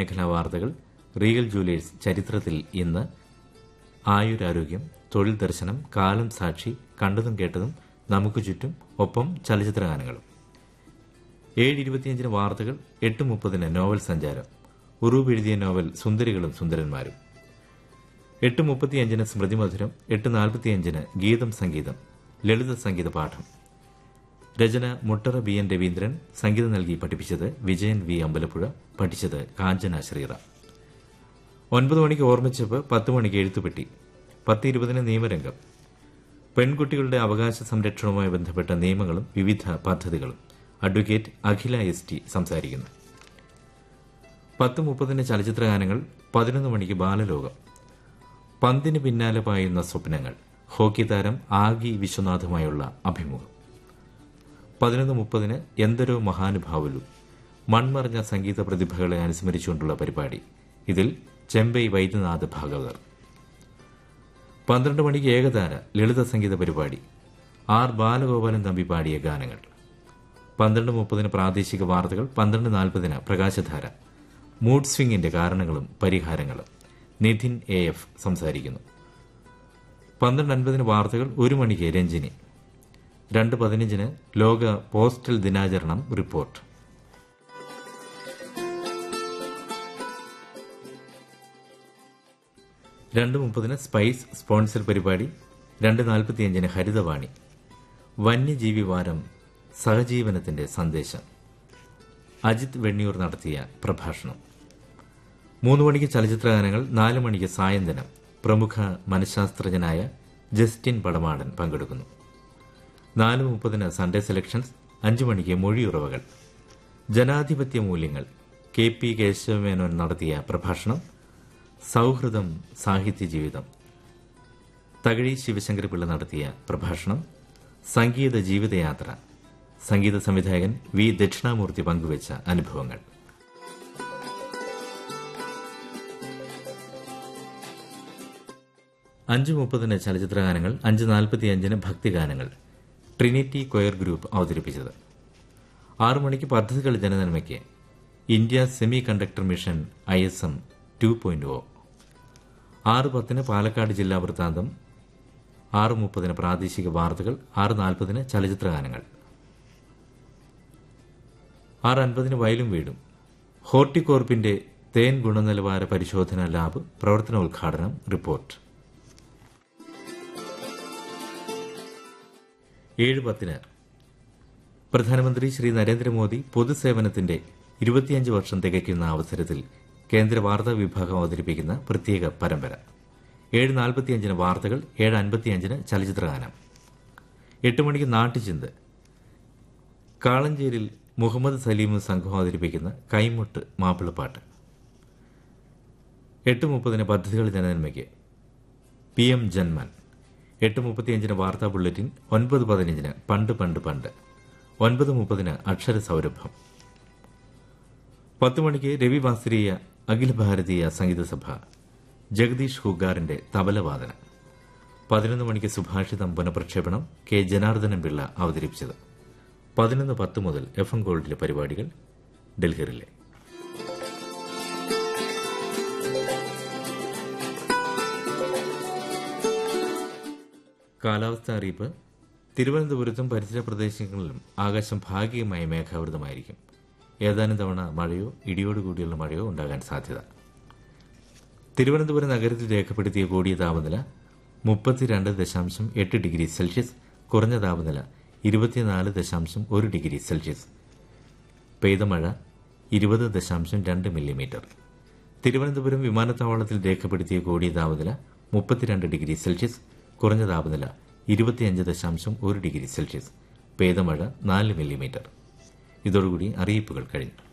മേഖലാ വാർത്തകൾ റീഗൽ ജൂലിയേഴ്സ് ചരിത്രത്തിൽ ഇന്ന് ആയുരാരോഗ്യം തൊഴിൽ ദർശനം കാലം സാക്ഷി കണ്ടതും കേട്ടതും നമുക്ക് ചുറ്റും ഒപ്പം ചലച്ചിത്ര ഗാനങ്ങളും ഏഴ് ഇരുപത്തിയഞ്ചിന് വാർത്തകൾ എട്ട് മുപ്പതിന് നോവൽ സഞ്ചാരം ഉറൂബ് എഴുതിയ നോവൽ സുന്ദരികളും സുന്ദരന്മാരും എട്ട് മുപ്പത്തിയഞ്ചിന് സ്മൃതി മധുരം എട്ട് നാൽപ്പത്തിയഞ്ചിന് ഗീതം സംഗീതം ലളിത സംഗീത പാഠം രചന മുട്ടറ ബി എൻ രവീന്ദ്രൻ സംഗീതം നൽകി പഠിപ്പിച്ചത് വിജയൻ വി അമ്പലപ്പുഴ പഠിച്ചത് കാഞ്ചന ശ്രീറാം ഒൻപത് മണിക്ക് ഓർമ്മിച്ചപ്പ് പത്ത് മണിക്ക് എഴുത്തുപെട്ടി പത്ത് ഇരുപതിന് നിയമരംഗം പെൺകുട്ടികളുടെ അവകാശ സംരക്ഷണവുമായി ബന്ധപ്പെട്ട നിയമങ്ങളും വിവിധ പദ്ധതികളും അഡ്വക്കേറ്റ് അഖില എസ് ടി സംസാരിക്കുന്നു പത്ത് മുപ്പതിന് ചലച്ചിത്ര ഗാനങ്ങൾ പതിനൊന്ന് മണിക്ക് ബാലലോകം പന്തിന് പിന്നാലെ പായുന്ന സ്വപ്നങ്ങൾ ഹോക്കി താരം ആഗി വിശ്വനാഥുമായുള്ള അഭിമുഖം പതിനൊന്ന് മുപ്പതിന് എന്തൊരു മഹാനുഭാവുലു മൺമറഞ്ഞ സംഗീത പ്രതിഭകളെ അനുസ്മരിച്ചുകൊണ്ടുള്ള പരിപാടി ഇതിൽ ചെമ്പൈ വൈദ്യനാഥ് ഭാഗവതർ പന്ത്രണ്ട് മണിക്ക് ഏകതാര ലളിത സംഗീത പരിപാടി ആർ ബാലഗോപാലൻ തമ്പി പാടിയ ഗാനങ്ങൾ പന്ത്രണ്ട് മുപ്പതിന് പ്രാദേശിക വാർത്തകൾ പന്ത്രണ്ട് നാൽപ്പതിന് പ്രകാശധാര മൂഡ് സ്വിംഗിന്റെ കാരണങ്ങളും പരിഹാരങ്ങളും നിധിൻ എ എഫ് സംസാരിക്കുന്നു പന്ത്രണ്ട് അൻപതിന് വാർത്തകൾ ഒരു മണിക്ക് രഞ്ജിനി രണ്ട് പതിനഞ്ചിന് ലോക പോസ്റ്റൽ ദിനാചരണം റിപ്പോർട്ട് രണ്ട് മുപ്പതിന് സ്പൈസ് സ്പോൺസർ പരിപാടി രണ്ട് നാൽപ്പത്തിയഞ്ചിന് ഹരിതവാണി വന്യജീവി വാരം സഹജീവനത്തിന്റെ സന്ദേശം അജിത് വെണ്ണിയൂർ നടത്തിയ പ്രഭാഷണം മൂന്ന് മണിക്ക് ചലച്ചിത്ര ഗാനങ്ങൾ നാല് മണിക്ക് സായന്തനം പ്രമുഖ മനഃശാസ്ത്രജ്ഞനായ ജസ്റ്റിൻ പടമാടൻ പങ്കെടുക്കുന്നു നാല് മുപ്പതിന് സൺഡേ സെലക്ഷൻസ് അഞ്ചു മണിക്ക് മൊഴിയുറവകൾ ജനാധിപത്യ മൂല്യങ്ങൾ കെ പി കേശവമേനോൻ നടത്തിയ പ്രഭാഷണം സൗഹൃദം സാഹിത്യ ജീവിതം തകഴി ശിവശങ്കരപിള്ള നടത്തിയ പ്രഭാഷണം സംഗീത ജീവിതയാത്ര സംഗീത സംവിധായകൻ വി ദക്ഷിണാമൂർത്തി പങ്കുവച്ച അനുഭവങ്ങൾ അഞ്ച് മുപ്പതിന് ചലച്ചിത്ര ഗാനങ്ങൾ അഞ്ച് നാൽപ്പത്തിയഞ്ചിന് ഭക്തിഗാനങ്ങൾ ട്രിനിറ്റി കൊയർ ഗ്രൂപ്പ് അവതരിപ്പിച്ചത് ആറു മണിക്ക് പദ്ധതികൾ ജനനന്മയ്ക്ക് India semiconductor mission I S M two point O ആറ് പത്തിന് പാലക്കാട് ജില്ലാ വൃത്താന്തം ആറ് മുപ്പതിന് പ്രാദേശിക വാർത്തകൾ ആറ് നാൽപ്പതിന് ചലച്ചിത്ര ഗാനങ്ങൾ ആറ് അൻപതിന് വയലും വീടും ഹോർട്ടികോർപ്പിന്റെ തേൻ ഗുണനിലവാര പരിശോധന ലാബ് പ്രവർത്തനോദ്ഘാടനം റിപ്പോർട്ട് ഏഴ് പത്തിന് പ്രധാനമന്ത്രി ശ്രീ നരേന്ദ്രമോദി പൊതുസേവനത്തിന്റെ ഇരുപത്തിയഞ്ച് വർഷം തികയ്ക്കുന്ന അവസരത്തിൽ കേന്ദ്ര വാർത്താ വിഭാഗം അവതരിപ്പിക്കുന്ന പ്രത്യേക പരമ്പര ഏഴ് നാൽപ്പത്തിയഞ്ചിന് വാർത്തകൾ ഏഴ് അൻപത്തിയഞ്ചിന് ചലച്ചിത്ര ഗാനം എട്ട് മണിക്ക് നാട്ടുചിന്ത് കാളഞ്ചേരിൽ മുഹമ്മദ് സലീമും സംഘം അവതരിപ്പിക്കുന്ന കൈമുട്ട് മാപ്പിളപ്പാട്ട് എട്ട് മുപ്പതിന് പദ്ധതികൾ ജനനന്മയ്ക്ക് പി എം ജന്മൻ എട്ട് മുപ്പത്തിയഞ്ചിന് വാർത്താ ബുള്ളറ്റിൻ ഒൻപത് പതിനഞ്ചിന് പണ്ട് പണ്ട് പണ്ട് ഒൻപത് മുപ്പതിന് അക്ഷര സൗരഭം പത്ത് മണിക്ക് രവി വാസ്ത്രീയ അഖില ഭാരതീയ സംഗീത സഭ ജഗദീഷ് ഹുഗാറിന്റെ തബലവാദനം പതിനൊന്ന് മണിക്ക് സുഭാഷിതം പുനഃപ്രക്ഷേപണം കെ ജനാർദ്ദനൻ പിള്ള അവതരിപ്പിച്ചത് പതിനൊന്ന് പത്ത് മുതൽ എഫ് എം ഗോൾഡിലെ പരിപാടികൾ ഡൽഹിയിലെ കാലാവസ്ഥ അറിയിപ്പ് തിരുവനന്തപുരത്തും പരിസര പ്രദേശങ്ങളിലും ആകാശം ഭാഗികമായി മേഘാവൃതമായിരിക്കും ഏതാനും തവണ മഴയോ ഇടിയോടുകൂടിയുള്ള മഴയോ ഉണ്ടാകാൻ സാധ്യത തിരുവനന്തപുരം നഗരത്തിൽ രേഖപ്പെടുത്തിയ കൂടിയ താപനില മുപ്പത്തിരണ്ട് ദശാംശം എട്ട് ഡിഗ്രി സെൽഷ്യസ് കുറഞ്ഞ താപനില ഇരുപത്തിനാല് ദശാംശം ഒരു ഡിഗ്രി സെൽഷ്യസ് പെയ്ത മഴ ഇരുപത് ദശാംശം രണ്ട് മില്ലിമീറ്റർ തിരുവനന്തപുരം വിമാനത്താവളത്തിൽ രേഖപ്പെടുത്തിയ കൂടിയ താപനില മുപ്പത്തിരണ്ട് ഡിഗ്രി സെൽഷ്യസ് കുറഞ്ഞ താപനില ഇരുപത്തിയഞ്ച് ദശാംശം ഒരു ഡിഗ്രി സെൽഷ്യസ് പെയ്ത മഴ നാല് മില്ലിമീറ്റർ ഇതോടുകൂടി അറിയിപ്പുകൾ കഴിഞ്ഞു